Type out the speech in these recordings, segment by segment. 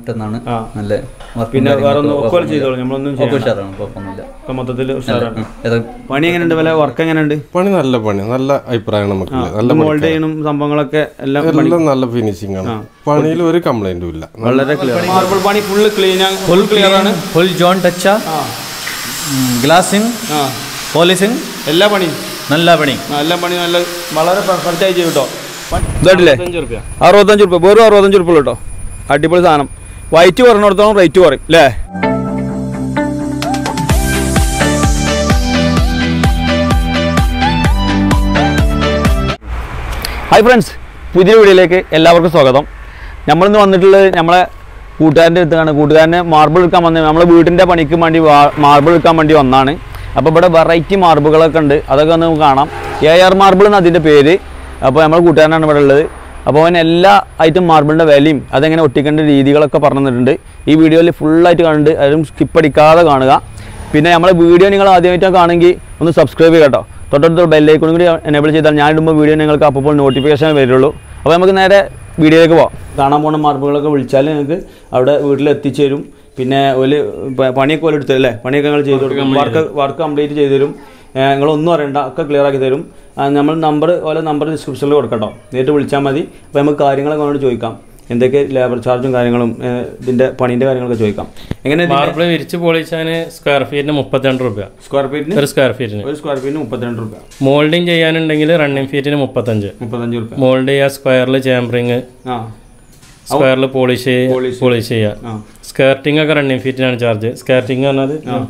മുട്ടെന്നാണ് ആ. നല്ല work പിന്നെ ഉം വേറെ ഒന്നും കാര്യങ്ങളൊക്കെ ഒക്കെ കുഴപ്പമൊന്നുമില്ല. ചെയ്തോളൂ നമ്മളൊന്നും ഒക്കെ ചെയ്യണ്ട. ഉഷാറാണ് കുഴപ്പമൊന്നുമില്ല ഒക്കെ മൊത്തത്തിൽ ഉഷാറാണ് ഉം. ഏതാ പണി എങ്ങനെയുണ്ട് വില വർക്ക് എങ്ങനെയുണ്ട് പണി നല്ല പണി നല്ല അഭിപ്രായമാണ് നമുക്ക് നല്ല മോൾഡ് ചെയ്യണം സംഭവങ്ങളൊക്കെ എല്ലാം പണി എല്ലാം നല്ല ഫിനിഷിംഗ് ആണ് പണിയിൽ ഒരു കംപ്ലൈന്റും ഇല്ല വളരെ ക്ലിയർ മാർബിൾ പണി ഫുള്ള് ക്ലീൻ ഫുൾ ക്ലിയർ ആണ് ഫുൾ ജോയിന്റ് ടച്ച ആ ഗ്ലാസിങ് ആ പോളിസിങ് എല്ലാ പണിയും നല്ല പണി നല്ല പണി നല്ല വളരെ പെർഫെക്റ്റ് ആയി ചെയ്യും കേട്ടോ ഇതല്ലേ അറുപത്തഞ്ച് റുപ്യ വെറും അറുപത്തഞ്ച് റുപ്യ കേട്ടോ അടിപൊളി സാധനം വൈറ്റ് പറഞ്ഞിടത്തോളം റേറ്റ് കുറയും അല്ലേ ഹായ് ഫ്രണ്ട്സ് പുതിയ വീഡിയോയിലേക്ക് എല്ലാവർക്കും സ്വാഗതം നമ്മളിന്ന് വന്നിട്ടുള്ളത് നമ്മളെ കൂട്ടുകാരൻ്റെ അടുത്താണ് കൂട്ടുകാരനെ മാർബിൾ എടുക്കാൻ വന്നത് നമ്മളെ വീടിൻ്റെ പണിക്ക് വേണ്ടി മാർബിൾ എടുക്കാൻ വേണ്ടി വന്നാണ് അപ്പോൾ ഇവിടെ വെറൈറ്റി മാർബിളൊക്കെ ഉണ്ട് അതൊക്കെ ഒന്ന് നമുക്ക് കാണാം എ ആർ മാർബിൾ എന്ന് അതിൻ്റെ പേര് അപ്പോൾ നമ്മളെ കൂട്ടുകാരനാണ് ഇവിടെ ഉള്ളത് അപ്പോൾ അവൻ എല്ലാ ഐറ്റം മാർബിളിൻ്റെ വിലയും അതെങ്ങനെ ഒട്ടിക്കേണ്ട രീതികളൊക്കെ പറഞ്ഞു തന്നിട്ടുണ്ട് ഈ വീഡിയോയിൽ ഫുള്ളായിട്ട് കണ്ട് അതും സ്കിപ്പ് അടിക്കാതെ കാണുക പിന്നെ നമ്മളെ വീഡിയോ നിങ്ങൾ ആദ്യമായിട്ട് കാണുമെങ്കിൽ ഒന്ന് സബ്സ്ക്രൈബ് ചെയ്യുക കേട്ടോ തൊട്ടടുത്ത ബെല്ലൈക്കണും കൂടി എനേബിൾ ചെയ്താൽ ഞാൻ ഇടുമ്പോൾ വീഡിയോ നിങ്ങൾക്ക് അപ്പോൾ നോട്ടിഫിക്കേഷൻ വരുള്ളൂ അപ്പോൾ നമുക്ക് നേരെ വീഡിയോയിലേക്ക് പോവാം കാണാൻ പോകുന്ന മാർബിളൊക്കെ വിളിച്ചാൽ നിങ്ങൾക്ക് അവിടെ വീട്ടിൽ എത്തിച്ചേരും പിന്നെ ഒരു പ- പണിയൊക്കെ പോലെ എടുത്തല്ലേ പണിയൊക്കെ നിങ്ങൾ ചെയ്തു കൊടുക്കും വർക്ക് വർക്ക് കംപ്ലീറ്റ് ചെയ്തു തരും ഏഹ് നിങ്ങളൊന്നും അറിയണ്ട ഒക്കെ ക്ലിയർ ആക്കി തരും ആ, നമ്മൾ നമ്പർ ഓരോ നമ്പർ ഡിസ്ക്രിപ്ഷനിൽ കൊടുക്കട്ടോ നേരിട്ട് വിളിച്ചാൽ മതി അപ്പോൾ നമുക്ക് കാര്യങ്ങളൊക്കെ അവനോട് ചോദിക്കാം എന്തൊക്കെ ലേബർ ചാർജും കാര്യങ്ങളും ഏഹ് ഇതിൻ്റെ പണീൻ്റെ കാര്യങ്ങളൊക്കെ ചോദിക്കാം എങ്ങനെ മാർബിൾ വിരിച്ച് പൊളിച്ചാന് സ്ക്വയർ ഫീറ്റിന് മുപ്പത്തിരണ്ട് റുപ്യ സ്ക്വയർ ഫീറ്റിന് ഒരു സ്ക്വയർ ഫീറ്റിന് ഒരു സ്ക്വയർ ഫീറ്റിന് മുപ്പത്തിരണ്ട് റുപ്യ മോൾഡിങ് ചെയ്യാനുണ്ടെങ്കിൽ റണ്ണിങ് ഫീറ്റിന് മുപ്പത്തഞ്ച് മുപ്പത്തഞ്ച് റുപ്യ മോൾഡ് ചെയ്യുക സ്ക്വയറിൽ ചേംബറിങ് ആ സ്ക്വയറിൽ പോളിഷ് പോളിഷ് ചെയ്യുക ആ സ്കേർട്ടിംഗ് ഒക്കെ റണ്ണിങ് ഫീറ്റിനാണ് ചാർജ് സ്കേർട്ടിംഗ് പറഞ്ഞത്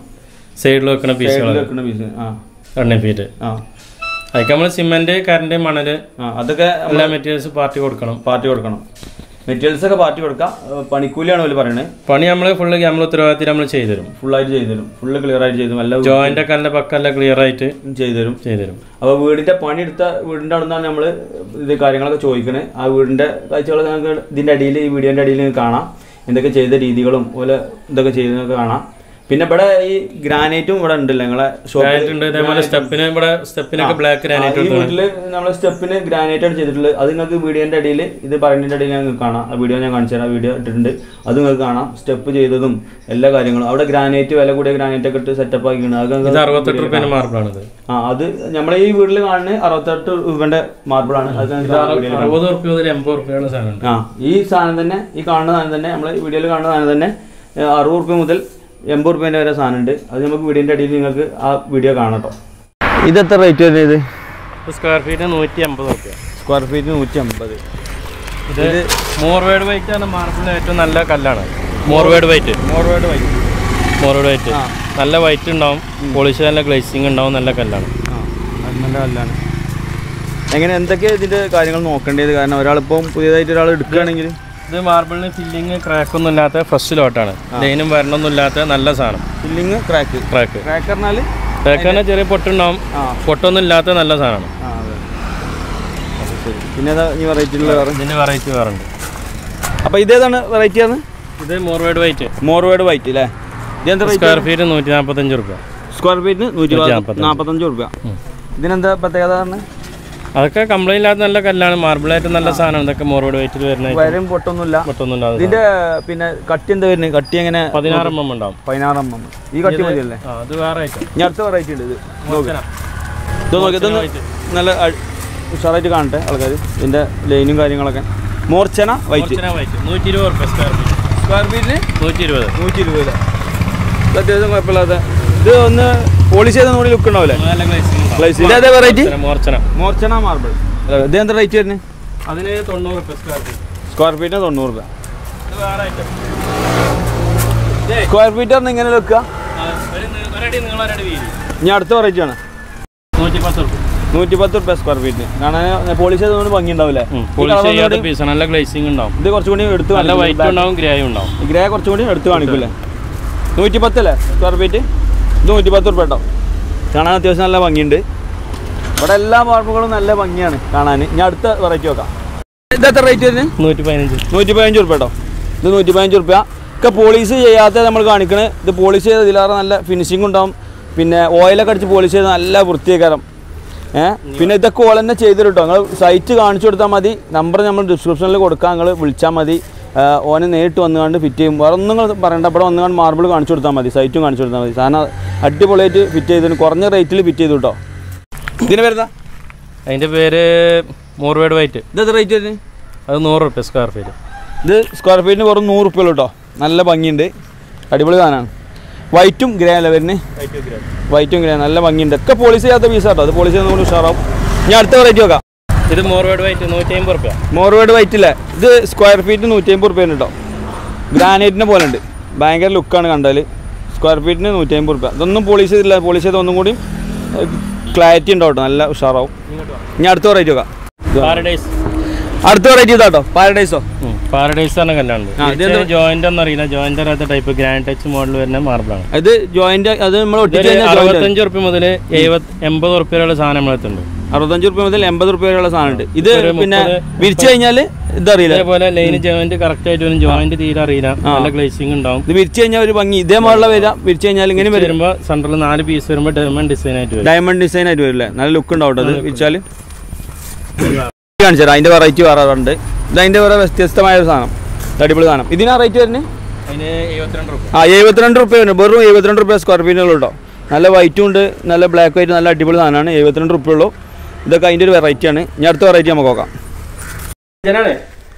സൈഡിൽ വെക്കുന്ന പീസുകൾ ഇതിൽ വെക്കുന്ന പീസ് ആ റണ്ണിങ് ഫീറ്റ് ആ അതൊക്കെ നമ്മൾ സിമെന്റ് കറണ്ട് മണല് ആ അതൊക്കെ എല്ലാ മെറ്റീരിയൽസ് പാർട്ടി കൊടുക്കണം പാർട്ടി കൊടുക്കണം മെറ്റീരിയൽസ് ഒക്കെ പാർട്ടി കൊടുക്കാം ഏഹ് പണിക്കൂലിയാണ് അവർ പറയുന്നത് പണി നമ്മൾ ഫുള്ള് നമ്മൾ ഉത്തരവാദിത്തം നമ്മൾ ചെയ്തു തരും ഫുള്ളായിട്ട് ചെയ്തു തരും ഫുള്ള് ക്ലിയർ ആയിട്ട് ചെയ്തു തരും എല്ലാം ജോയിന്റ് ഒക്കെ നല്ല പക്കല്ല ക്ലിയർ ആയിട്ട് ചെയ്തു തരും ചെയ്തു തരും അപ്പോൾ വീടിന്റെ പണി എടുത്ത വീടിന്റെ അവിടെ നിന്നാണ് നമ്മൾ ഇത് കാര്യങ്ങളൊക്കെ ചോദിക്കണേ ആ വീടിന്റെ കാഴ്ചകൾ നിങ്ങൾക്ക് ഇതിന്റെ അടിയിൽ ഈ വീഡിയോന്റെ അടിയിൽ നിങ്ങൾക്ക് കാണാം എന്തൊക്കെ ചെയ്ത രീതികളും പോലെ ഇതൊക്കെ ചെയ്തതൊക്കെ കാണാം പിന്നെ ഇവിടെ ഈ ഗ്രാനൈറ്റും ഇവിടെ ഉണ്ടല്ലോ നിങ്ങളെ ഗ്രാനൈറ്റ് ഉണ്ട് ഇതേപോലെ സ്റ്റെപ്പിന് ഇവിടെ സ്റ്റെപ്പിനൊക്കെ ബ്ലാക്ക് ഗ്രാനൈറ്റ് ഈ വീട്ടില് നമ്മളെ സ്റ്റെപ്പിന് ഗ്രാനൈറ്റ് ആണ് ചെയ്തിട്ടുള്ളത് അത് നിങ്ങൾക്ക് വീഡിയോന്റെ അടിയിൽ ഇത് പറയുന്നതിന്റെ അടിയിൽ നിങ്ങൾക്ക് കാണാം ആ വീഡിയോ ഞാൻ കാണിച്ചു തരാം വീഡിയോ ഇട്ടിട്ടുണ്ട് അത് നിങ്ങൾക്ക് കാണാം സ്റ്റെപ്പ് ചെയ്തതും എല്ലാ കാര്യങ്ങളും അവിടെ ഗ്രാനൈറ്റ് വില കൂടിയ ഗ്രാനൈറ്റ് ഒക്കെ ഇട്ട് സെറ്റപ്പ് ആക്കിയാണ് അത് ഇത് നിങ്ങൾക്ക് അറുപത്തെട്ട് റുപ്യേന്റെ മാർബിളാണിത് ആ അത് നമ്മളെ ഈ വീട്ടിൽ കാണുന്ന അറുപത്തെട്ട് രൂപന്റെ മാർബിൾ ആണ് അത് നിങ്ങൾക്ക് ആ വീഡിയോയിൽ കാണാം. അറുപത് റുപ്യ മുതൽ എൺപത് റുപ്യുള്ള സാധനമുണ്ട് ആ ഈ സാധനം തന്നെ ഈ കാണുന്ന സാധനം തന്നെ നമ്മൾ വീഡിയോയിൽ കാണുന്ന സാധനം തന്നെ ഏഹ്, അറുപത് റുപ്യ മുതൽ എൺപത് റുപ്യേൻ്റെ വരെ സാധനം ഉണ്ട് അത് നമുക്ക് വീഡിയോൻ്റെ അടിയിൽ നിങ്ങൾക്ക് ആ വീഡിയോ കാണാം കേട്ടോ ഇത് എത്ര റേറ്റ് വരുന്നത് ഇത് സ്ക്വയർ ഫീറ്റ് നൂറ്റി അമ്പത് റുപ്യ സ്ക്വയർ ഫീറ്റ് നൂറ്റി അമ്പത് ഇത് മോർവേഡ് വൈറ്റ് ആണ് മാർബിളിന് ഏറ്റവും നല്ല കല്ലാണ് Morwad white Morwad white Morwad white നല്ല വൈറ്റ് ഉണ്ടാവും പോളിഷ് നല്ല ഗ്ലേസിങ് ഉണ്ടാവും നല്ല കല്ലാണ് ആ അത് നല്ല കല്ലാണ് എങ്ങനെ എന്തൊക്കെ ഇതിൻ്റെ കാര്യങ്ങൾ നോക്കേണ്ടത് കാരണം ഒരാളിപ്പം പുതിയതായിട്ട് ഒരാൾ എടുക്കുകയാണെങ്കിൽ ഇത് മാർബിളിന് ഫില്ലിങ് ക്രാക്ക് ഒന്നും ഇല്ലാത്ത ഫസ്റ്റ് ലോട്ടാണ് ലൈനും വരണമൊന്നും ഇല്ലാത്ത നല്ല സാധനം ഫില്ലിങ് ക്രാക്ക് ക്രാക്ക് ക്രാക്ക് പറഞ്ഞാൽ ക്രാക്ക് പറഞ്ഞാൽ ചെറിയ പൊട്ടുണ്ടാവും ആ പൊട്ടൊന്നും ഇല്ലാത്ത നല്ല സാധനമാണ് ആ അതെ അത് ശരി പിന്നെ ഏതാ ഈ വെറൈറ്റി ഉള്ള വേറെ ഇതിന്റെ വെറൈറ്റി വേറെ ഉണ്ട് അപ്പോൾ ഇതേതാണ് വെറൈറ്റി ആണ് ഇത് മോർവേഡ് വൈറ്റ് മോർവേഡ് വൈറ്റ് അല്ലേ ഇതെന്താ റേറ്റ് സ്ക്വയർ ഫീറ്റ് നൂറ്റി നാൽപ്പത്തഞ്ച് റുപ്യ സ്ക്വയർ ഫീറ്റിന് നൂറ്റി നൂറ്റിനാപ്പത്തഞ്ച്. നാൽപ്പത്തഞ്ച് റുപ്യ ഇതിനെന്താ പ്രത്യേകത പറഞ്ഞത് അതൊക്കെ കംപ്ലൈന്റ് ഇല്ലാത്ത നല്ല കല്ലാണ് മാർബിളായിട്ട് നല്ല സാധനം ഇതൊക്കെ മോർവേഡ് വൈറ്റിൽ വരുന്ന വരും പൊട്ടൊന്നുമില്ല പൊട്ടൊന്നും ഇല്ലാതെ ഇതിന്റെ പിന്നെ കട്ടി എന്താ വരുന്നത് കട്ടി എങ്ങനെ പതിനാറ് എം എം ഉണ്ടാവും പതിനാറ് എം എം ഈ കട്ടി മതിയല്ലേ ആ അത് വേറെ ഐറ്റം ഇനി അടുത്ത വെറൈറ്റി ഉണ്ട് ഇത് നോക്ക്. ഇത് നോക്കി ഇതൊന്ന് നല്ല അ- ഉഷാറായിട്ട് കാണട്ടെ ആൾക്കാർ ഇതിന്റെ ലൈനും കാര്യങ്ങളൊക്കെ മോർച്ചന വൈറ്റ് വൈറ്റ് നൂറ്റി ഇരുപത് റുപ്യ സ്ക്വയർ ഫീറ്റ് സ്ക്വയർ ഫീറ്റിന് നൂറ്റി ഇരുപത് നൂറ്റി ഇരുപത് ഇത് അത്യാവശ്യം കുഴപ്പമില്ലാത്ത ഇത് ഒന്ന് പോളിഷ് ചെയ്ത കൂടി ലുക്ക് ഉണ്ടാവില്ലേ നല്ല ഗ്ലേസിംഗ് Glaze. ഇത് ഏതാ വെറൈറ്റി മോർച്ചന മോർച്ചന മാർബിൾ ഇത് എന്താ റേറ്റ് വരുന്നത് അതിന് തൊണ്ണൂറ് റുപ്യ സ്ക്വയർ ഫീറ്റ് സ്ക്വയർ ഫീറ്റിന് തൊണ്ണൂറ് രൂപ ഇത് വേറെ ഐറ്റം സ്ക്വയർ ഫീറ്റ് പറഞ്ഞാൽ ഇങ്ങനെ വെക്കുക ഒരടി നിങ്ങൾ ഒരടി വീതി ഇനി അടുത്ത വെറൈറ്റി ആണ് നൂറ്റി പത്ത് റുപ്യ നൂറ്റി പത്ത് റുപ്യ സ്ക്വയർ ഫീറ്റിന് കാണാൻ പോളിഷ് ചെയ്തതുകൊണ്ട് ഭംഗി ഉണ്ടാവില്ലേ ഈ പോളിഷ് colour ചെയ്യാത്ത ഒന്നുകൂടി- പീസ് നല്ല ഗ്ലേസിംഗ് ഉണ്ടാവും ഇത് കുറച്ചും കൂടി എടുത്ത് നല്ല കാണിക്കും. വൈറ്റ് ഉണ്ടാവും ഗ്രേയും ഉണ്ടാവും ഗ്രേ കുറച്ചും കൂടി എടുത്ത് കാണിക്കൂലേ നൂറ്റി പത്തല്ലേ സ്ക്വയർ ഫീറ്റ് ഇത് നൂറ്റി പത്ത് റുപ്യ കേട്ടോ കാണാൻ അത്യാവശ്യം നല്ല ഭംഗിയുണ്ട് ഇവിടെ എല്ലാ മാർബിളുകളും നല്ല ഭംഗിയാണ് കാണാൻ ഇനി അടുത്ത വെറൈറ്റി നോക്കാം ഇത് എത്ര റേറ്റ് വരുന്നത് നൂറ്റി പതിനഞ്ച് നൂറ്റി പതിനഞ്ച് റുപ്യ കേട്ടോ ഇത് നൂറ്റി പതിനഞ്ച് റുപ്യ ഒക്കെ പോളിഷ് ചെയ്യാത്ത നമ്മൾ കാണിക്കണേ ഇത് പോളിഷ് ചെയ്ത് ഇതിലേറെ നല്ല ഫിനിഷിംഗ് ഉണ്ടാവും പിന്നെ ഓയിലൊക്കെ അടിച്ച് പോളിഷ് ചെയ്ത് നല്ല വൃത്തിയേക്കാരം ഏഹ് പിന്നെ ഇതൊക്കെ ഓൾ തന്നെ ചെയ്ത് കേട്ടോ നിങ്ങൾ സൈറ്റ് കാണിച്ചു കൊടുത്താൽ മതി നമ്പർ നമ്മൾ ഡിസ്ക്രിപ്ഷനിൽ കൊടുക്കാം നിങ്ങൾ വിളിച്ചാൽ മതി ഓന് നേരിട്ട് വന്നുകൊണ്ട് ഫിറ്റ് ചെയ്യും വേറെ ഒന്നും നിങ്ങൾ പറയണ്ട ഇവിടെ വന്നുകൊണ്ട് മാർബിൾ കാണിച്ചു കൊടുത്താൽ മതി സൈറ്റും കാണിച്ചു കൊടുത്താൽ മതി സാധനം അടിപൊളിയായിട്ട് ഫിറ്റ് ചെയ്തിന് കുറഞ്ഞ റേറ്റിൽ ഫിറ്റ് ചെയ്തു കേട്ടോ ഇതിന് വരുന്ന അതിൻ്റെ പേര് മോർവേഡ് വൈറ്റ് ഇതെത്ര റേറ്റ് വരുന്നത് അത് നൂറ് റുപ്യ സ്ക്വയർ ഫീറ്റ് ഇത് സ്ക്വയർ ഫീറ്റിന് വെറും നൂറ് റുപ്യ കേട്ടോ നല്ല ഭംഗിയുണ്ട് അടിപൊളി സാധനമാണ് വൈറ്റും ഗ്രേ അല്ലേ വരുന്നത് വൈറ്റും ഗ്രേ നല്ല ഭംഗിയുണ്ട് ഒക്കെ പോളിസി ചെയ്യാത്ത പീസ് കേട്ടോ അത് പോളിസി ചെയ്യുന്ന കൂടി ഉഷാറാവും ഞാൻ അടുത്ത വെറൈറ്റി നോക്കാം ഇത് മോർവേഡ് വൈറ്റ് നൂറ്റി അമ്പത് റുപ്യ മോർവേഡ് വൈറ്റ് ഇല്ലേ ഇത് സ്ക്വയർ ഫീറ്റ് നൂറ്റി അമ്പത് റുപ്യ കേട്ടോ ഗ്രാനൈറ്റിനെ പോലെ ഉണ്ട് ഭയങ്കര ലുക്കാണ് കണ്ടാൽ സ്ക്വയർ ഫീറ്റിന് നൂറ്റി അമ്പത് റുപ്യ ഇതൊന്നും പോളിഷ് ചെയ്തില്ല പോളിഷ് ചെയ്ത് ഒന്നും കൂടി ക്ലാരിറ്റി ഉണ്ടാവും കേട്ടോ നല്ല ഉഷാറാവും ഞാൻ അടുത്ത വെറൈറ്റി നോക്കാം പാരഡൈസ് അടുത്ത വെറൈറ്റി ഇതാട്ടോ പാരഡൈസോ പാരഡൈസ് പറഞ്ഞ കല്ലാണ് ആ, ഇത് എന്ത് ജോയിന്റ് ഒന്നും അറിയില്ല ജോയിന്റ് അറിയാത്ത ടൈപ്പ് ഗ്രാൻഡ് ടച്ച് മോഡൽ വരുന്ന മാർബിളാണ് ഇത് ജോയിന്റ് അത് നമ്മൾ ഒട്ടിച്ച് ഇതൊരു കഴിഞ്ഞാൽ joint ആയി. അറുപത്തഞ്ച് റുപ്യ മുതൽ എഴുപത് എൺപത് റുപ്യയുള്ള സാധനം നമ്മളെത്തുണ്ട് അറുപത്തഞ്ച് റുപ്യ മുതൽ എൺപത് റുപ്യ വരെയുള്ള സാധനമുണ്ട് ഇത് ഒരു പിന്നെ മുപ്പത് വിരിച്ചു കഴിഞ്ഞാൽ ഇതറിയില്ല അതേപോലെ ലൈന് ജോയിന്റ് കറക്റ്റ് ആയിട്ട് വരും ജോയിന്റ് തീരെ അറിയില്ല നല്ല ഗ്ലേസിംഗ് ഉണ്ടാവും ഇത് വിരിച്ചു കഴിഞ്ഞാൽ ഒരു ഭംഗി ഇതേ മോഡലിൽ വരാം വിരിച്ചു കഴിഞ്ഞാൽ ഇങ്ങനെ വരും വരുമ്പോ സെന്ററിൽ നാല് പീസ് വരുമ്പോ ഡയമണ്ട് ഡിസൈൻ ആയിട്ട് വരും ഡയമണ്ട് ഡിസൈൻ ആയിട്ട് വരില്ലേ നല്ല ലുക്ക് ഉണ്ടാവും കേട്ടോ അത് വിരിച്ചാൽ കാണിച്ചു അതിന്റെ വെറൈറ്റി വേറെ ഉണ്ട് ഇത് അതിന്റെ വേറെ വ്യത്യസ്തമായ ഒരു സാധനം ഇത് അടിപൊളി സാധനം ഇതിനാ റേറ്റ് വരുന്നത് അതിന് എഴുപത്തിരണ്ട് റുപ്യ ആ എഴുപത്തിരണ്ട് റുപ്യ വരുന്നത് വെറും എഴുപത്തിരണ്ട് റുപ്യ സ്ക്വയർ ഫീറ്റിനുള്ളൂ കേട്ടോ നല്ല വൈറ്റും ഉണ്ട് നല്ല ബ്ലാക്ക് വൈറ്റ് നല്ല അടിപൊളി സാധനമാണ് എഴുപത്തിരണ്ട് റുപ്യ ഉള്ളൂ ഇതൊക്കെ അതിൻ്റെ ഒരു വെറൈറ്റി ആണ് ഞാൻ അടുത്ത വെറൈറ്റി നമുക്ക് നോക്കാം ജനാണ്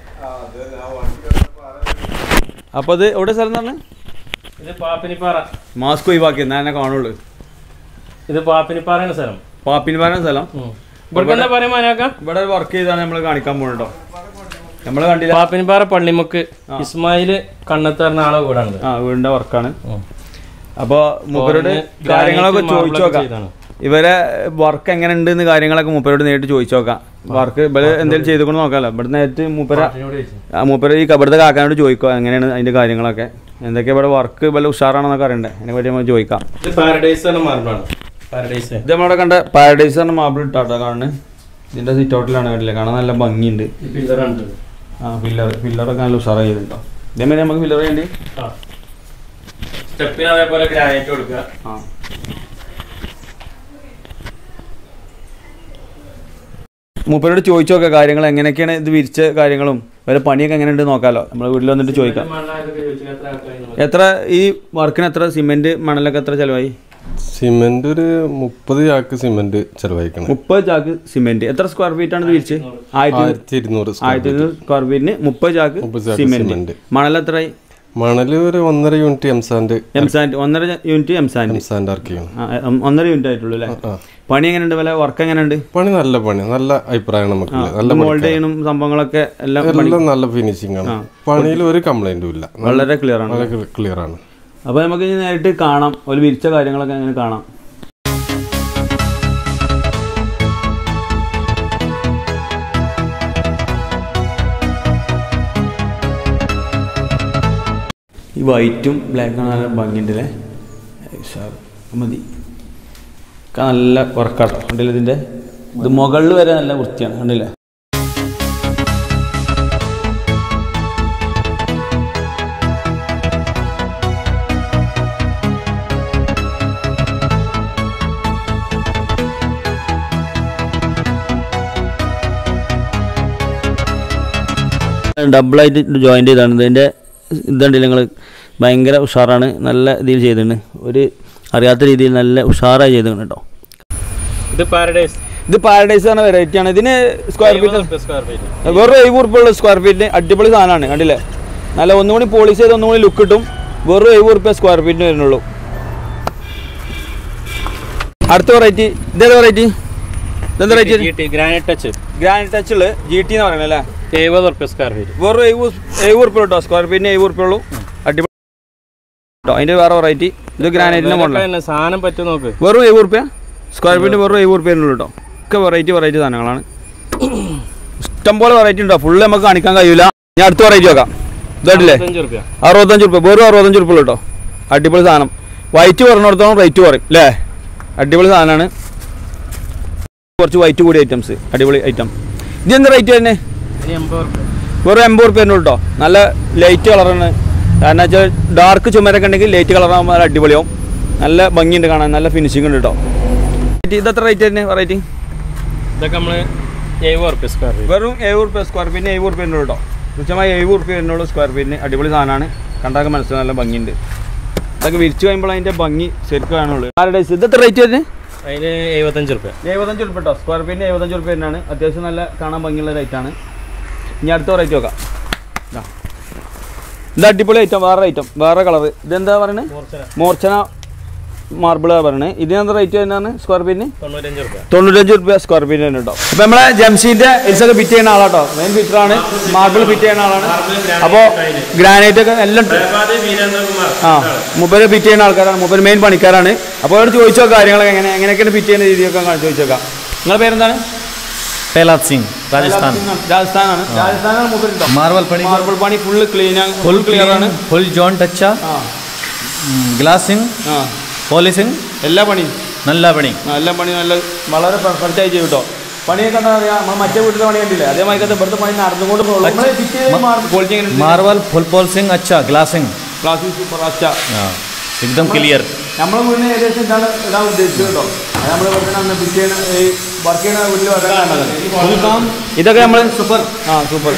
അപ്പോൾ അത് എവിടെ സ്ഥലം എന്ന് പറഞ്ഞാൽ ഇത് പാപ്പിനിപ്പാറ മാസ്ക് ഒഴിവാക്കി എന്നാൽ എന്നെ കാണുള്ളൂ ഇത് പാപ്പിനിപ്പാറയാണ് സ്ഥലം പാപ്പിനിപ്പാന സ്ഥലം ഇവിടെ എന്താ പറയാ മാനാക്ക ഇവിടെ വർക്ക് ചെയ്താണ് നമ്മൾ കാണിക്കാൻ പോകുന്നത് കേട്ടോ നമ്മൾ കണ്ടില്ല പാപ്പിനിപ്പാറ പള്ളിമുക്ക് ഇസ്മായില് കണ്ണത്ത് പറഞ്ഞ ആളെ കൂടാണ് ആ വീടിൻ്റെ വർക്കാണ് അപ്പോൾ മൂപ്പരോട് granite കാര്യങ്ങളൊക്കെ marble ചോദിച്ചു ഒക്കെ നോക്കാം ചെയ്തതാണ്. ഇവരെ വർക്ക് എങ്ങനെ ഉണ്ട് എന്ന് കാര്യങ്ങളൊക്കെ മൂപ്പരോട് നേരിട്ട് ചോദിച്ചു നോക്കാം വർക്ക് ഇവര് എന്തെങ്കിലും ചെയ്തുകൊണ്ട് നോക്കാമല്ലോ ഇവിടെ നേരിട്ട് മൂപ്പര ആ മൂപ്പര ഈ ഇവിടുത്തെ കാക്കാനോട് ചോദിക്കുക എങ്ങനെയാണ് അതിന്റെ കാര്യങ്ങളൊക്കെ എന്തൊക്കെ ഇവിടെ വർക്ക് വല്ല ഉഷാറാണെന്നൊക്കെ അറിയണ്ടേ അതിനെ പറ്റി നമുക്ക് ചോദിക്കാം ഇത് പാരഡൈസ് ആണ് മാർബിളാണ് പാരഡൈസ് ഇത് നമ്മളിവിടെ കണ്ട പാരഡൈസ് പറഞ്ഞ മാബിൾ ഇട്ടാട്ടോ കാണുന്നത് ഇതിന്റെ സിറ്റ് ഔട്ടിലാണ് കണ്ടില്ലേ കാണാൻ നല്ല ഭംഗിയുണ്ട് പില്ലറുണ്ട് ആ പില്ലർ പില്ലറൊക്കെ നല്ല ഉഷാറായി ചെയ്തിട്ടുണ്ടോ ഇതേമാതിരി നമുക്ക് പില്ലർ വേണ്ടി സ്റ്റെപ്പിന് അതേപോലെ ഗ്രാനൈറ്റ് കൊടുക്കുക ആ മൂപ്പരോട് ചോദിച്ചു നോക്കാം കാര്യങ്ങൾ എങ്ങനെയൊക്കെയാണ് ഇത് വിരിച്ച കാര്യങ്ങളും വരെ പണിയൊക്കെ എങ്ങനെ ഉണ്ട് നോക്കാമല്ലോ നമ്മൾ വീട്ടിൽ വന്നിട്ട് ചോദിക്കാം മണ്ണായിട്ടൊക്കെ ചോദിച്ചാൽ എത്ര ആൾക്കാര് എത്ര ഈ വർക്കിന് എത്ര സിമെന്റ് മണലൊക്കെ എത്ര ചിലവായി സിമെന്റ് ഒരു മുപ്പത് ചാക്ക് സിമെന്റ് ചെലവഴിക്കണം മുപ്പത് ചാക്ക് സിമെന്റ് എത്ര സ്ക്വയർ ഫീറ്റ് ആണ് ഇത് വിരിച്ച് ആയിരത്തി ആയിരത്തി ഇരുന്നൂറ് സ്ക്വയർ ആയിരത്തി ഇരുന്നൂറ് സ്ക്വയർ ഫീറ്റിന് മുപ്പത് ചാക്ക് മുപ്പത് ചാക്ക് സിമെന്റ് സിമെന്റ്. മണൽ എത്രയായി മണല് ഒരു ഒന്നര യൂണിറ്റ് എംസാൻഡ് എംസാൻഡ് ഒന്നര യൂണിറ്റ് എംസാൻഡ് എംസാൻഡ് ഇറക്കി ചെയ്യണം ആ, എം- ഒന്നര യൂണിറ്റ് ആയിട്ടുള്ളൂ അല്ലേ ആ. പണി എങ്ങനെയുണ്ട് വില വർക്ക് എങ്ങനെയുണ്ട് പണി നല്ല പണി നല്ല അഭിപ്രായം നമുക്ക് നല്ല മോൾഡ് പണിക്കാരാ. ചെയ്യണം സംഭവങ്ങളൊക്കെ എല്ലാം പണി എല്ലാം നല്ല ഫിനിഷിംഗ് ആണ് പണിയിൽ ഒരു കംപ്ലൈന്റും ഇല്ല വളരെ ക്ലിയർ ആണ് വളരെ ക്ലിയർ ആണ് അപ്പോൾ നമുക്ക് ഇനി നേരിട്ട് കാണാം ഒരു വിരിച്ച കാര്യങ്ങളൊക്കെ അങ്ങനെ കാണാം ഈ വൈറ്റും ബ്ലാക്കും നല്ല ഭംഗിയുണ്ട് അല്ലേ ഉഷാറ്. മതി ഒക്കെ നല്ല വർക്കാട്ടോ കണ്ടില്ല ഇതിൻ്റെ ഇത് മുകളിൽ വരെ നല്ല വൃത്തിയാണ് കണ്ടില്ലേ ഡബിളായിട്ട് ജോയിൻ്റ് ചെയ്താണ് ഇതിൻ്റെ ഇതുണ്ടല്ലോ നിങ്ങൾ ഭയങ്കര ഉഷാറാണ് നല്ല ഇതിൽ ചെയ്തിട്ടുണ്ട് ഒരു അറിയാത്ത രീതിയിൽ നല്ല ഉഷാറായി ചെയ്തിട്ടുണ്ട് കേട്ടോ ഇത് പാരഡൈസ് ഇത് പാരഡൈസ് എന്ന വെറൈറ്റി ആണ് ഇതിന് സ്ക്വയർ ഫീറ്റ് സ്ക്വയർ ഫീറ്റ് വെറും എഴുപത് ഉറുപ്പുള്ള സ്ക്വയർ ഫീറ്റിന് അടിപൊളി സാധനമാണ് കണ്ടില്ലേ നല്ല ഒന്നും കൂടി പോളിഷ് ചെയ്ത് ഒന്നും കൂടി ലുക്ക് കിട്ടും വെറും എഴുപത് ഉറുപ്പ്യ സ്ക്വയർ ഫീറ്റിന് വരുന്നുള്ളൂ അടുത്ത വെറൈറ്റി ഇതേത് വെറൈറ്റി ഇതെന്താ വെറൈറ്റി ഗ്രാനൈറ്റ് ടച്ച് ഗ്രാൻഡ് ടച്ചിൽ ജി ടി എന്ന് പറയുന്നത് അല്ലേ എഴുപത് റുപ്യ സ്ക്വയർ ഫീറ്റ് വെറും എഴുപത് എഴുപത് ഉറുപ്പ്യ കേട്ടോ സ്ക്വയർ ഫീറ്റിന് എഴുപത് ഉറുപ്പ്യ ഉള്ളൂ അടിപൊളി കേട്ടോ അതിൻ്റെ വേറെ വെറൈറ്റി ഇത് ഗ്രാനൈറ്റിൻ്റെ മോഡലാണ് തന്നെ സാധനം പറ്റും നോക്ക് വെറും എഴുപത് ഉറുപ്പ്യ സ്ക്വയർ ഫീറ്റിന് വെറും എഴുപത് ഉറുപ്പ്യ ഉള്ളൂ കേട്ടോ ഒക്കെ വെറൈറ്റി വെറൈറ്റി സാധനങ്ങളാണ് ഇഷ്ടംപോലെ വെറൈറ്റി ഉണ്ടോ ഫുള്ള് നമുക്ക് കാണിക്കാൻ കഴിയില്ല ഞാൻ അടുത്ത വെറൈറ്റി നോക്കാം ഇതല്ലേ അഞ്ച് റുപ്യ അറുപത്തഞ്ച് റുപ്യ വെറും അറുപത്തഞ്ച് റുപ്യ കേട്ടോ അടിപൊളി സാധനം വൈറ്റ് പറഞ്ഞിടത്തോളം റേറ്റ് കുറയും അല്ലേ അടിപൊളി സാധനമാണ് കുറച്ച് വൈറ്റ് കൂടിയ ഐറ്റംസ് അടിപൊളി ഐറ്റം ഇതെന്ത് റേറ്റ് തന്നെ ഇനി എൺപത് റുപ്യ വെറും എൺപത് റുപ്യ തന്നെ കേട്ടോ നല്ല ലൈറ്റ് കളറാണ് കാരണം വെച്ചാൽ ഡാർക്ക് ചുമരൊക്കെ ഉണ്ടെങ്കിൽ ലൈറ്റ് കളറാകുമ്പോൾ നല്ല അടിപൊളിയാവും നല്ല ഭംഗിയുണ്ട് കാണാൻ നല്ല ഫിനിഷിംഗ് ഉണ്ട് കേട്ടോ ഇത് എത്ര റേറ്റ് തന്നെ വെറൈറ്റി ഇതൊക്കെ നമ്മള് എഴുപത് റുപ്യ സ്ക്വയർ ഫീറ്റ് വെറും എഴുപത് റുപ്യ സ്ക്വയർ ഫീറ്റിന് എഴുപത് റുപ്യ ഉണ്ട് കേട്ടോ തുച്ഛമായ എഴുപത് റുപ്യ വരുന്നുള്ളൂ സ്ക്വയർ ഫീറ്റിന് അടിപൊളി സാധനമാണ് കണ്ടാൽ മനസ്സിലായി നല്ല ഭംഗിയുണ്ട് ഇതൊക്കെ വിരിച്ചു കഴിയുമ്പോൾ അതിൻ്റെ ഭംഗി ശരിക്കും കാണുള്ളൂ ആരുടെ ഇത് എത്ര റേറ്റ് വരുന്നത് അതിന് എഴുപത്തഞ്ച് റുപ്യ എഴുപത്തഞ്ച് ഉറുപ്പ് കേട്ടോ സ്ക്വയർ ഫീറ്റിന് എഴുപത്തഞ്ച് ഉറുപ്പ് തന്നെയാണ് അത്യാവശ്യം നല്ല കാണാൻ ഭംഗിയുള്ള റേറ്റാണ് ഇനി അടുത്ത റേറ്റ് നോക്കാം ഇതാ. ഇത് അടിപൊളി ഐറ്റം വേറെ ഐറ്റം വേറെ കളർ ഇതെന്താ പറയുന്നത് മോർച്ചന മാർബിളാണ് പറയുന്നത് ഇതിനെന്താ റേറ്റ് വരുന്നതാണ് സ്ക്വയർ ഫീറ്റിന് തൊണ്ണൂറ്റഞ്ച് റുപ്യ തൊണ്ണൂറ്റഞ്ച് റുപ്യ സ്ക്വയർ ഫീറ്റ് തന്നെ കേട്ടോ അപ്പോൾ നമ്മളെ ജംഷീൻ്റെ ഇൽസൊക്കെ ഫിറ്റ് ചെയ്യുന്ന ആളാട്ടോ മെയിൻ ഫിറ്ററാണ് മാർബിൾ ഫിറ്റ് ചെയ്യുന്ന ആളാണ് അപ്പോൾ ഗ്രാനൈറ്റ് ഒക്കെ എല്ലാം ഉണ്ട്. വീരേന്ദ്രകുമാർ ആ മുപ്പര് ഫിറ്റ് ചെയ്യുന്ന ആൾക്കാരാണ് മുപ്പര് മെയിൻ പണിക്കാരാണ് അപ്പോൾ അവരോട് ചോദിച്ചോ കാര്യങ്ങളൊക്കെ എങ്ങനെ എങ്ങനെയൊക്കെയാണ് ഫിറ്റ് ചെയ്യുന്ന രീതിയൊക്കെ കാണി- ചോദിച്ചേക്കാം നിങ്ങളുടെ പേരെന്താണ് प्रहलाद सिंह राजस्थान രാജസ്ഥാനാണ് രാജസ്ഥാനാണ് മുപ്പര് കേട്ടോ मार्बल पड़ी മാർബിൾ പണി full clean full full clear ആണ് क्लियर फुल जॉइंट अच्छा ആ ग्लासिंग ആ पॉलिशिंग എല്ലാ പണിയും नल्ला बनी നല്ല പണി നല്ല വളരെ പെർഫെക്റ്റ് ആയി ചെയ്യും കേട്ടോ പണിയൊക്കെ കണ്ടാൽ അറിയാം നമ്മൾ മറ്റേ വീട്ടിലെ പണി കണ്ടില്ലേ അതേമാതിരി ഇവിടുത്തെ പണി നടന്നുകൊണ്ട് പോകുള്ളൂ നമ്മള് fit ചെയ്ത് മാർബിൾ ക്വാളിറ്റി എങ്ങനെ मार्बल फुल पॉलिशिंग अच्छा ग्लासिंग ക്ലാസ് സൂപ്പർ അച്ഛാ हाँ एकदम क्लियर നമ്മളെ വീടിന് ഏകദേശം ഇതാണ് ഇടാൻ ഉദ്ദേശിച്ചത് കേട്ടോ അത് നമ്മൾ ഇവിടെ അന്ന് ഫിറ്റ് ചെയ്യണ ഈ വർക്ക് ചെയ്യണ വീട്ടിൽ വരാൻ ഇതൊക്കെ നമ്മൾ സൂപ്പർ ആ സൂപ്പർ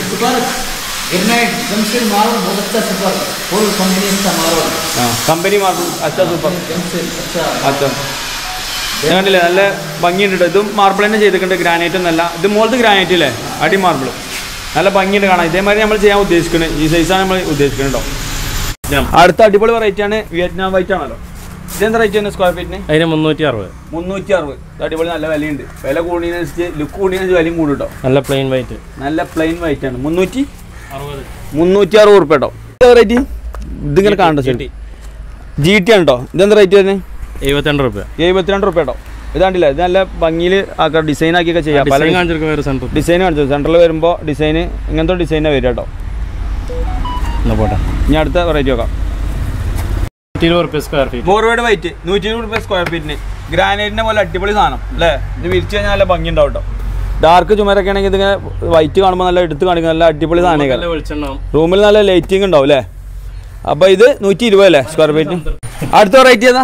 जमशेद मार्बल बहुत अच्छा सुपर फुल कॉम्बिनेशन का मार्बल ആ കമ്പനി മാർബിൾ അച്ഛാ സൂപ്പർ जमशेद अच्छा അച്ഛാ ഇത് കണ്ടില്ലേ നല്ല ഭംഗിയുണ്ട് കേട്ടോ ഇതും മാർബിൾ തന്നെ ചെയ്തിട്ടുണ്ട് ഗ്രാനൈറ്റ് ഒന്നല്ല ഇത് മുകളിലത്തെ ഗ്രാനൈറ്റ് അല്ലേ അടി മാർബിൾ നല്ല ഭംഗിയുണ്ട് കാണാം ഇതേമാതിരി നമ്മൾ ചെയ്യാൻ ഉദ്ദേശിക്കുന്നത് ഈ സൈസാണ് നമ്മൾ ഉദ്ദേശിക്കുന്നത് കേട്ടോ അടുത്ത അടിപൊളി വെറൈറ്റി ആണ് വിയറ്റ്നാം വൈറ്റ് ആണല്ലോ ഇതെന്താ റേറ്റ് ആണ് സ്ക്വയർ ഫീറ്റിന് അതിന് മുന്നൂറ്റി അറുപത് മുന്നൂറ്റി അറുപത് ഇത് അടിപൊളി നല്ല വിലയുണ്ട് വില കൂടിയതിനനുസരിച്ച് ലുക്ക് കൂടിയതിനനുസരിച്ച് വിലയും കൂടും കേട്ടോ നല്ല പ്ലെയിൻ വൈറ്റ് നല്ല പ്ലെയിൻ വൈറ്റ് ആണ് മുന്നൂറ്റി അറുപത് മുന്നൂറ്റി അറുപത് ഉറുപ്പ കേട്ടോ റേറ്റ് ഇതിങ്ങനെ കാണണ്ട ശരി ജി ടി ആണ് കേട്ടോ ഇതെന്താ റേറ്റ് വരുന്നത് എഴുപത്തിരണ്ട് റുപ്യ എഴുപത്തിരണ്ട് ഉറുപ്പ കേട്ടോ ഇതാണ്ടില്ല ഇത് നല്ല ഭംഗിയിൽ ആക്കാം ഡിസൈൻ ആക്കിയൊക്കെ ചെയ്യാം പല ഡിസൈൻ കാണിച്ചെടുക്കാൻ വേറെ സെൻറ്റർ ഡിസൈൻ കാണിച്ചു സെൻറ്ററിൽ വരുമ്പോൾ ഡിസൈൻ ഇങ്ങനത്തെ ഡിസൈനാണ് വരിക കേട്ടോ എന്നാ പോട്ടെ ഇനി അടുത്ത വെറൈറ്റി നോക്കാം നൂറ്റി ഇരുപത് റുപ്യ സ്ക്വയർ ഫീറ്റ് ഫോർവേഡ് വൈറ്റ് നൂറ്റി ഇരുപത് രൂപ സ്ക്വയർ ഫീറ്റിന് ഗ്രാനൈറ്റിനെ പോലെ അടിപൊളി സാധനം അല്ലേ ഇത് വിരിച്ചു കഴിഞ്ഞാൽ നല്ല ഭംഗി ഉണ്ടാവും കേട്ടോ ഡാർക്ക് ചുമരൊക്കെ ആണെങ്കിൽ ഇതിങ്ങനെ വൈറ്റ് കാണുമ്പോൾ നല്ല എടുത്ത് കാണിക്കുന്ന നല്ല അടിപൊളി നല്ല സാധനം വെളിച്ചെണ്ണ റൂമിൽ നല്ല ലൈറ്റിംഗ് ഉണ്ടാവും അല്ലേ അപ്പോൾ ഇത് നൂറ്റി ഇരുപത് അല്ലേ സ്ക്വയർ ഫീറ്റിന് അടുത്ത വെറൈറ്റി ഏതാ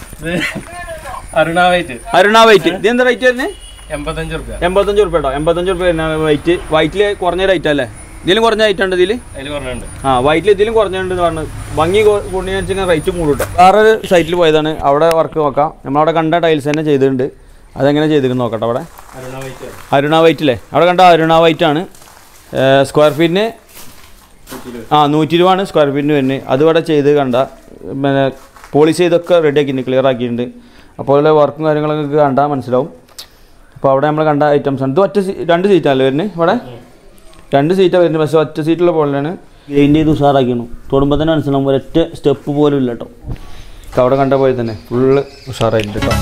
അരുണ വൈറ്റ് അരുണ വൈറ്റ് ഇത് എന്താ റേറ്റ് വരുന്നത് എൺപത്തഞ്ച് റുപ്യ എൺപത്തഞ്ച് റുപ്യ കേട്ടോ എൺപത്തഞ്ച് റുപ്യ വരുന്ന വൈറ്റ് വൈറ്റിൽ കുറഞ്ഞ റേറ്റ് അല്ലേ ഇതിലും കുറഞ്ഞ റേറ്റ് ഉണ്ട് ഇതിൽ അതിൽ പറഞ്ഞുണ്ട് ആ വൈറ്റിൽ ഇതിലും കുറഞ്ഞുണ്ട് പറഞ്ഞു ഭംഗി കൂടിയെന്ന് റേറ്റ് കൂടും കേട്ടോ വേറൊരു സൈറ്റിൽ പോയതാണ് അവിടെ വർക്ക് നോക്കാം നമ്മളവിടെ കണ്ട ടൈൽസ് തന്നെ ചെയ്തിട്ടുണ്ട് അതെങ്ങനെ ചെയ്തിരിക്കുന്നു നോക്കട്ടെ അവിടെ അരുണ വൈറ്റ് അരുണ വൈറ്റില്ലേ അവിടെ കണ്ട അരുണ വൈറ്റ് ആണ് സ്ക്വയർ ഫീറ്റിന് ആ നൂറ്റി ഇരുപതാണ് സ്ക്വയർ ഫീറ്റിന് വരുന്നത് അതിവിടെ ചെയ്ത് കണ്ട പിന്നെ പോളിഷ് ചെയ്തൊക്കെ റെഡി ആക്കിയിട്ടുണ്ട് ക്ലിയർ ആക്കിയിട്ടുണ്ട് അപ്പോൾ വർക്കും കാര്യങ്ങളൊക്കെ നിങ്ങൾക്ക് കണ്ടാൽ മനസ്സിലാവും അപ്പോൾ അവിടെ നമ്മൾ കണ്ട ഐറ്റംസ് ആണ് ഇത് ഒറ്റ സീ- രണ്ട് സീറ്റാണല്ലോ വരുന്നത് ഇവിടെ രണ്ട് സീറ്റാണ് വരുന്നത് പക്ഷേ ഒറ്റ സീറ്റുള്ള പോലെയാണ് ഗ്രെയിൻ ചെയ്ത് ഉഷാറാക്കിയാണ് തൊടുമ്പോൾ തന്നെ മനസ്സിലാവും ഒരൊറ്റ സ്റ്റെപ്പ് പോലും ഇല്ല കേട്ടോ ഒക്കെ അവിടെ കണ്ട പോലെ തന്നെ ഫുള്ള് ഉഷാറായിട്ടുണ്ട് കേട്ടോ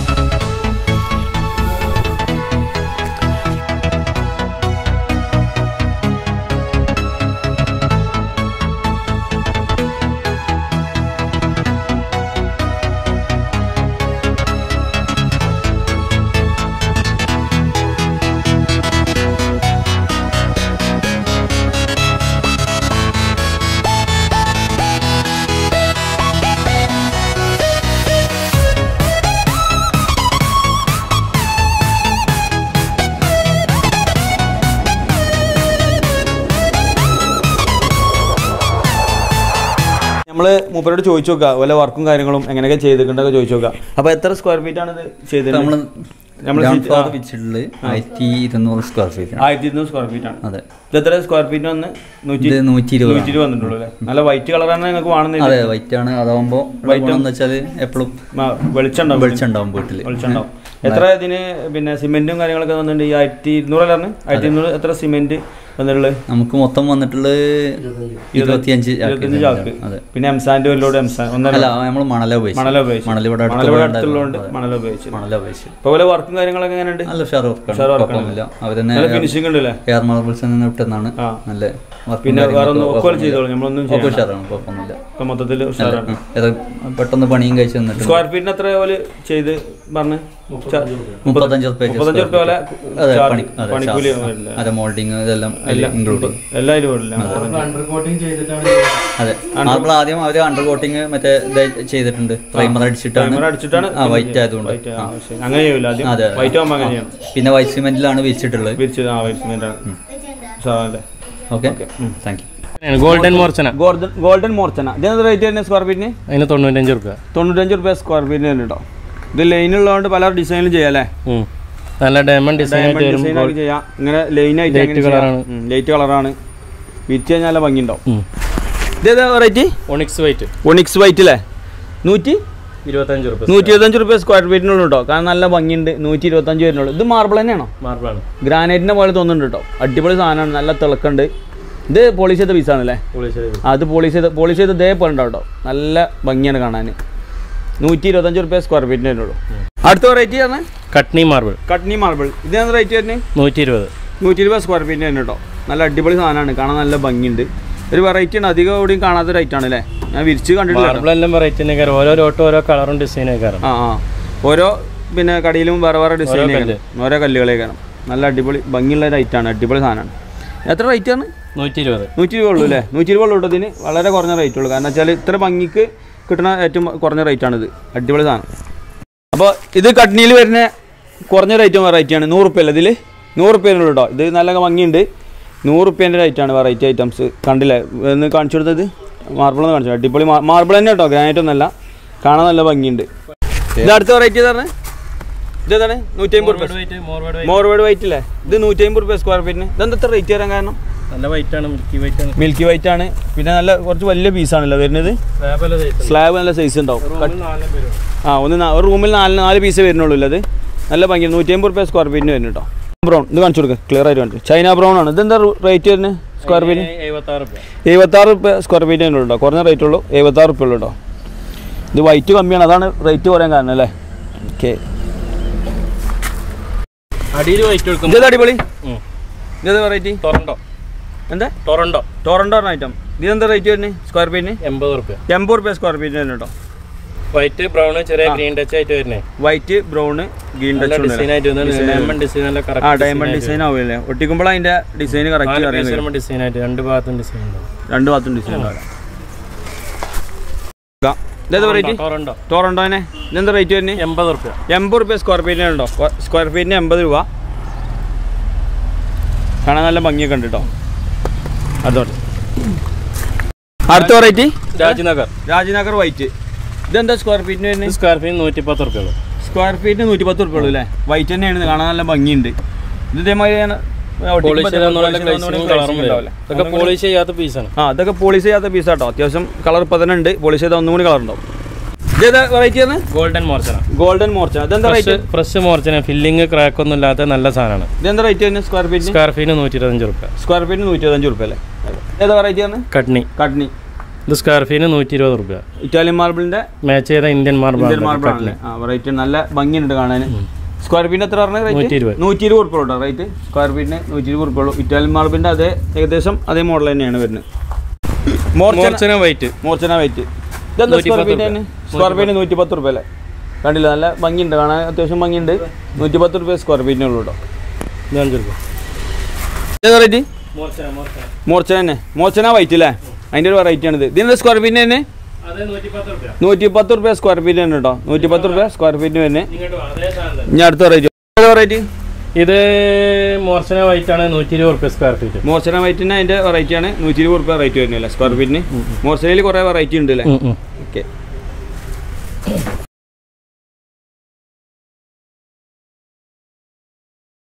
നമ്മൾ മൂപ്പരോട് ചോദിച്ചു നോക്കുക വല്ല വർക്കും കാര്യങ്ങളും എങ്ങനെയൊക്കെ ചെയ്തിട്ടുണ്ടൊക്കെ ചോദിച്ചു നോക്കുക അപ്പോൾ എത്ര സ്ക്വയർ ഫീറ്റ് ആണ് ഇത് ചെയ്തത് നമ്മൾ നമ്മൾ ഗ്രൗണ്ട് ഫ്ലോർ വെച്ചിട്ടുള്ളത് ആയിരത്തി ഇരുന്നൂറ് സ്ക്വയർ ഫീറ്റ് ആയിരത്തി ഇരുന്നൂറ് സ്ക്വയർ ഫീറ്റ് ആണ് അതെ ഇത് എത്ര സ്ക്വയർ ഫീറ്റ് വന്ന് നൂറ്റി ഇത് നൂറ്റി ഇരുപത് നൂറ്റി ഇരുപത് വന്നിട്ടുള്ളൂ അല്ലേ നല്ല വൈറ്റ് കളറാണ് നിങ്ങൾക്ക് അതെ കാണുന്നില്ല വൈറ്റ് ആണ് അതാവുമ്പോ White എന്ന് വെച്ചാൽ എപ്പോഴും വെളിച്ചം ഉണ്ടാവും വെളിച്ചം ഉണ്ടാവും വീട്ടിൽ വെളിച്ചം ഉണ്ടാവും എത്ര ഇതിന് പിന്നെ സിമെന്റും കാര്യങ്ങളൊക്കെ വന്നിട്ടുണ്ട് ഈ ആയിരത്തി ഇരുന്നൂറല്ലായിരുന്നു ആയിരത്തി ഇരുന്നൂറ് എത്ര സിമെന്റ് വന്നിട്ടുള്ളത് നമുക്ക് മൊത്തം വന്നിട്ടുള്ളത് ഇരുപത്തിയഞ്ച് ഇരുപത്തഞ്ച് ചാക്ക് അതെ പിന്നെ എംസാന്റെ വല്ലോട് എംസാൻ ഒന്നര അല്ല നമ്മൾ മണല ഉപയോഗിച്ചു മണല ഉപയോഗിച്ചു മണൽ ഇവിടെ മണൽ ഇവിടെ അടുത്തുള്ള അടുത്തുള്ളതുകൊണ്ട് മണൽ ഉപയോഗിച്ചു മണല ഉപയോഗിച്ചു ഇപ്പൊ പോലെ വർക്കും കാര്യങ്ങളൊക്കെ എങ്ങനെയുണ്ട് നല്ല ഉഷാർ വർക്കാണ് ഉഷാർ work ആണ്. കുഴപ്പമൊന്നുമില്ല അവരെന്നെ നല്ല ഫിനിഷിംഗ് ഉണ്ട് അല്ലേ എയർ മാർബിൾസ് നിന്ന് വിട്ടെന്നാണ് ആ. നല്ല work ഉം പിന്നെ വേറെ കാര്യങ്ങളൊക്കെ ഒന്നും ഒക്കെ കുഴപ്പമൊന്നുമില്ല. ചെയ്തോളൂ നമ്മളൊന്നും ഒക്കെ ചെയ്യണ്ട ഉഷാറാണ് കുഴപ്പമൊന്നുമില്ല ഇപ്പൊ മൊത്തത്തിൽ ഉഷാറാണ് ഉം. ഇത് പെട്ടെന്ന് പണിയും കഴിച്ച് തന്നിട്ടുണ്ട് സ്ക്വയർ ഫീറ്റിന് എത്ര പോലെ ചെയ്ത് പറഞ്ഞ് മുപ്പത്തഞ്ച് റുപ്യ മുപ്പത്തഞ്ച് റുപ്യ പോലെ അതെ ചാർജ് പണി അതെ പണിക്കൂലി ചാർജ്. വരില്ല. അതെ മോൾഡിങ് ഇതെല്ലാം ഇൻക്ലൂഡ് എല്ലാവരും വരില്ല അണ്ടർ കോട്ടിങ് ചെയ്തിട്ടാണ് അതെ മാർബിൾ ആദ്യം അവർ അണ്ടർ കോട്ടിങ് മറ്റേ ഇത് ചെയ്തിട്ടുണ്ട് പ്രൈമർ അടിച്ചിട്ടാണ് Primer അടിച്ചിട്ടാണ് ആ വൈറ്റ് ആയതുകൊണ്ട് White, ആ, ആ. ശരി. അങ്ങനെ ചെയ്യൂല ആദ്യം അതെ വൈറ്റ് ആകുമ്പോൾ അങ്ങനെ ചെയ്യണം പിന്നെ വൈറ്റ് സിമെന്റിലാണ് വിരിച്ചിട്ടുള്ളത് വിരിച്ചത് ആ വൈറ്റ് സിമെന്റ് ആണ് സാറല്ലേ okay thank you golden Morchana golden golden Morchana ഇതിനെന്ത് റേറ്റ് വരുന്നത് സ്ക്വയർ ഫീറ്റിന് അതിന് തൊണ്ണൂറ്റഞ്ച് റുപ്യ തൊണ്ണൂറ്റഞ്ച് റുപ്യ സ്ക്വയർ ഫീറ്റിന് തന്നെ കേട്ടോ ഇത് ലൈൻ ഉള്ളതുകൊണ്ട് പല ഡിസൈനിലും ചെയ്യാം അല്ലേ നല്ല ഡയമണ്ട് ഡിസൈൻ ആയിട്ട് വരും ഡിസൈൻ ആയിട്ട് ചെയ്യാം ഇങ്ങനെ ലൈൻ ആയിട്ട് Light colour ആണ്. ലൈറ്റ് കളറാണ് വിരിച്ച് കഴിഞ്ഞാൽ നല്ല ഭംഗിയുണ്ടാവും ഇതേതാ variety onyx white onyx white അല്ലേ നൂറ്റി ഇരുപത്തഞ്ച് റുപ്യ നൂറ്റി ഇരുപത്തഞ്ച് റുപ്യ സ്ക്വയർ ഫീറ്റിനുള്ളൂ കേട്ടോ കാരണം നല്ല ഭംഗിയുണ്ട് നൂറ്റി ഇരുപത്തഞ്ച് വരുന്നുള്ളൂ ഇത് മാർബിൾ തന്നെയാണോ മാർബിളാണ് ഗ്രാനൈറ്റിനെ പോലെ തോന്നുന്നുണ്ട് കേട്ടോ അടിപൊളി സാധനമാണ് നല്ല തിളക്കുണ്ട് ഇത് പോളിഷ് ചെയ്ത പീസാണല്ലേ അത് പോളിഷ് ചെയ്ത് പോളിഷ് ചെയ്ത് ഇതേപോലെ ഉണ്ടാവും കേട്ടോ നല്ല ഭംഗിയാണ് കാണാൻ നൂറ്റി ഇരുപത്തഞ്ച് റുപ്യ സ്ക്വയർ ഫീറ്റിന് വരുന്നുള്ളൂ അടുത്ത വെറൈറ്റി ആണ് കട്നി മാർബിൾ കട്നി മാർബിൾ ഇതിനാണ് റേറ്റ് വരുന്നത് നൂറ്റി ഇരുപത് നൂറ്റി ഇരുപത് സ്ക്വയർ ഫീറ്റിന് തന്നെ കേട്ടോ നല്ല അടിപൊളി സാധനമാണ് കാണാൻ നല്ല ഭംഗിയുണ്ട് ഒരു വെറൈറ്റി ആണ് അധികം എവിടെയും കാണാത്ത റേറ്റ് ആണ് അല്ലേ ഞാൻ വിരിച്ച് കണ്ടിട്ടില്ല കേട്ടോ. മാർബിൾ എല്ലാം വെറൈറ്റി തന്നെ കയറും ഓരോ ലോട്ടും ഓരോ കളറും ഡിസൈനും കയറും ആ ആ ഓരോ പിന്നെ കടയിലും വേറെ വേറെ ഡിസൈൻ കല്ല്. ഓരോ കല്ലുകളെ കാണാം നല്ല അടിപൊളി ഭംഗിയുള്ള റേറ്റാണ് അടിപൊളി സാധനമാണ് എത്ര റേറ്റ് ആണ് നൂറ്റി ഇരുപത് നൂറ്റി രൂപ ഉള്ളൂ അല്ലേ നൂറ്റി രൂപ ഉള്ളൂ കേട്ടോ ഇതിന് വളരെ കുറഞ്ഞ റേറ്റ് ഉള്ളൂ കാരണം വെച്ചാൽ ഇത്ര ഭംഗിക്ക് കിട്ടുന്ന ഏറ്റവും കുറഞ്ഞ റേറ്റാണിത് അടിപൊളി സാധനം അപ്പോൾ ഇത് കട്നിയിൽ വരുന്ന കുറഞ്ഞ റേറ്റും വെറൈറ്റിയാണ് നൂറ് റുപ്യ അല്ലേ ഇതിൽ നൂറ് റുപ്യനുള്ളൂ കേട്ടോ ഇത് നല്ല ഭംഗിയുണ്ട് നൂറ് റുപ്യേൻ്റെ റേറ്റാണ് വെറൈറ്റി ഐറ്റംസ് കണ്ടില്ലേ ഒന്ന് കാണിച്ചു കൊടുത്തത് മാർബിൾ ഒന്ന് കാണിച്ചു അടിപൊളി മാർബിൾ തന്നെ കേട്ടോ ഗ്രാനൈറ്റ് ഒന്നല്ല കാണാൻ നല്ല ഭംഗിയുണ്ട് ഇത് അടുത്ത വെറൈറ്റി ഏതാണ് ഇതേതാണ് നൂറ്റി അമ്പത് റുപ്യ white Morwad white Morwad white അല്ലേ ഇത് നൂറ്റി അമ്പത് റുപ്യ സ്ക്വയർ ഫീറ്റിന് ഇതെന്താ ഇത്ര റേറ്റ് വരാൻ കാരണം നല്ല വൈറ്റ് ആണ് മിൽക്കി വൈറ്റ് ആണ് മിൽക്കി വൈറ്റ് ആണ് പിന്നെ നല്ല കുറച്ച് വലിയ പീസാണല്ലോ വരുന്നത് സ്ലാബ് സൈസ് സ്ലാബ് നല്ല സൈസ് ഉണ്ടാവും നാലും വരും ആ ഒന്ന് നാ- ഒരു റൂമിൽ നാല് നാല് പീസേ വരുന്നുള്ളൂ അല്ലേ അത് നല്ല ഭംഗി നൂറ്റി അമ്പത് റുപ്യ സ്ക്വയർ ഫീറ്റിന് വരുന്നു കേട്ടോ ബ്രൗൺ ഇത് കാണിച്ചു കൊടുക്കുക ക്ലിയർ ആയിട്ട് കാണിച്ചു ചൈന ബ്രൗൺ ആണ് ഇതെന്താ റേറ്റ് വരുന്നത് സ്ക്വയർ ഫീറ്റിന് എഴുപത്തി ആറ് റുപ്യ എഴുപത്താറ് റുപ്യ സ്ക്വയർ ഫീറ്റ് തന്നെ ഉള്ളൂ കുറഞ്ഞ റേറ്റ് ഉള്ളൂ എഴുപത്താറ് റുപ്യ ഉള്ളൂ കേട്ടോ ഇത് വൈറ്റ് കമ്മിയാണ് അതാണ് റേറ്റ് കുറയാൻ കാരണം അല്ലേ ഓക്കെ അടിയിൽ വൈറ്റ് എടുക്കും ഇതേത് അടിപൊളി ഇതേത് വെറൈറ്റി ടൊറൻഡോ എന്താ ടൊറൻഡോ ടോറൻഡോ ഐറ്റം ഇതെന്താ റേറ്റ് വരുന്നത് സ്ക്വയർ ഫീറ്റിന് എൺപത് റുപ്യ എൺപത് റുപ്യ സ്ക്വയർ ഫീറ്റിന് തന്നെ കേട്ടോ വൈറ്റ് ബ്രൗൺ ചെറിയ ഗ്രീൻ ടച്ച് ആയിട്ട് വരുന്നേ വൈറ്റ് ബ്രൗൺ ഗ്രീൻ നല്ല ടച്ച് ഡിസൈൻ ആയിട്ട് വരുന്നത് ഡയമണ്ട് ഡിസൈൻ നല്ല ആ കറക്റ്റ് ഡയമണ്ട് ഡിസൈൻ ആവില്ലേ ഒട്ടിക്കുമ്പോൾ അതിന്റെ ഡിസൈൻ കറക്റ്റ് അറിയാൻ കഴിയും ഡിസൈൻ ആയിട്ട് രണ്ട് ഭാഗത്തും ഡിസൈൻ ഉണ്ടാവും രണ്ട് ഭാഗത്തും ഡിസൈൻ ഉണ്ടാവില്ല ഇതേത് വെറൈറ്റി ടൊറൻഡോ ടോറൻഡോനെ ഇതെന്താ റേറ്റ് വരുന്നത് എൺപത് റുപ്യ എൺപത് റുപ്യ സ്ക്വയർ ഫീറ്റിന് ഉണ്ടോ സ്ക്വയർ ഫീറ്റിന് എൺപത് രൂപ കാണാൻ നല്ല ഭംഗിയൊക്കെ ഉണ്ട് കേട്ടോ അതോടെ അടുത്ത വെറൈറ്റി രാജ്നഗർ രാജനഗർ വൈറ്റ് ഇതെന്താ സ്ക്വയർ ഫീറ്റിന് വരുന്നത് സ്ക്വയർ ഫീറ്റ് നൂറ്റി പത്ത് റുപ്യ ഉള്ളൂ സ്ക്വയർ ഫീറ്റിന് നൂറ്റി പത്ത് റുപ്യ ഉള്ളൂ അല്ലേ വൈറ്റ് തന്നെയാണ് കാണാൻ നല്ല ഭംഗിയുണ്ട് ഇത് ഇതേമാതിരിയാണ് പോളിഷ് കളറും വരും ഇതൊക്കെ പോളിഷ് ചെയ്യാത്ത പീസാണ് ആ ഇതൊക്കെ പോളിഷ് ചെയ്യാത്ത പീസ് കേട്ടോ അത്യാവശ്യം കളർ ഇപ്പം തന്നെ ഉണ്ട് പോളിഷ് ചെയ്താൽ ഒന്നും കൂടി കളർ ഉണ്ടാവും ഇതേതാ വെറൈറ്റി ആണ് ഗോൾഡൻ മോർച്ചന ഗോൾഡൻ മോർച്ച ഇതെന്താ fresh rate fresh Morchana filling crack ഒന്നും ഇല്ലാത്ത നല്ല സാധനമാണ് ഇതെന്താ റേറ്റ് വരുന്നത് സ്ക്വയർ ഫീറ്റിന് സ്ക്വയർ ഫീറ്റ് നൂറ്റി ഇരുപത്തഞ്ച് റുപ്യ സ്ക്വയർ ഫീറ്റിന് നൂറ്റി ഇരുപത്തഞ്ച് റുപ്യ അല്ലേ ഏതാ വെറൈറ്റി ആണ് കട്നി കട്നി ഇത് സ്ക്വയർ ഫീറ്റ് നൂറ്റി ഇരുപത് റുപ്യ ഇറ്റാലിയൻ മാർബിളിന്റെ മാച്ച് ചെയ്ത ഇന്ത്യൻ മാർബിൾ ഇന്ത്യൻ മാർബിൾ ആണല്ലേ ആ വെറൈറ്റി നല്ല ഭംഗിയുണ്ട് കാണാൻ സ്ക്വയർ ഫീറ്റിന് എത്ര പറഞ്ഞ റേറ്റ് നൂറ്റി ഇരുപത്. നൂറ്റി ഇരുപത് ഉറുപ്പ കേട്ടോ റേറ്റ് സ്ക്വയർ ഫീറ്റിന് നൂറ്റി ഇരുപത് ഉറുപ്പ ഉള്ളൂ ഇറ്റാലിയൻ മാർബിളിന്റെ അതേ ഏകദേശം അതേ മോഡൽ തന്നെയാണ് വരുന്നത് മോർച്ച മോർച്ചന വൈറ്റ് മോർച്ചന വെയിറ്റ് ഇതെന്താ സ്ക്വയർ 110 ഫീറ്റ് തന്നെ സ്ക്വയർ ഫീറ്റിന് നൂറ്റി പത്ത് റുപ്യ അല്ലേ കണ്ടില്ല നല്ല ഭംഗിയുണ്ട് കാണാൻ അത്യാവശ്യം ഭംഗിയുണ്ട് നൂറ്റി പത്ത് റുപ്യ സ്ക്വയർ ഫീറ്റിനുള്ളൂ കേട്ടോ ഇത് അഞ്ച് റുപ്യ ഏതാ റേറ്റ് മോർച്ചന മോർച്ചന മോർച്ചന തന്നെ മോർച്ചന വൈറ്റ് അല്ലേ അതിൻ്റെ ഒരു വെറൈറ്റി ആണിത് ഇതിൻ്റെ സ്ക്വയർ ഫീറ്റിന് തന്നെ അതെ നൂറ്റി പത്ത് റുപ്യ നൂറ്റി പത്ത് റുപ്യ സ്ക്വയർ ഫീറ്റ് തന്നെ കേട്ടോ നൂറ്റി പത്ത് റുപ്യ സ്ക്വയർ ഫീറ്റിന് തന്നെ ഇങ്ങോട്ട് വാ, അതേ സാധനം തന്നെ. ഇനി അടുത്ത വെറൈറ്റി ഏതാ വെറൈറ്റി ഇത് മോർച്ചന വൈറ്റ് ആണ് നൂറ്റി ഇരുപത് റുപ്യ സ്ക്വയർ ഫീറ്റ് മോർച്ചന വൈറ്റിന് അതിൻ്റെ വെറൈറ്റി ആണ് നൂറ്റി ഇരുപത് റുപ്യ റേറ്റ് വരുന്നില്ല സ്ക്വയർ ഫീറ്റിന് മോർച്ചനയിൽ കുറേ വെറൈറ്റി ഉണ്ട് അല്ലേ ഓക്കെ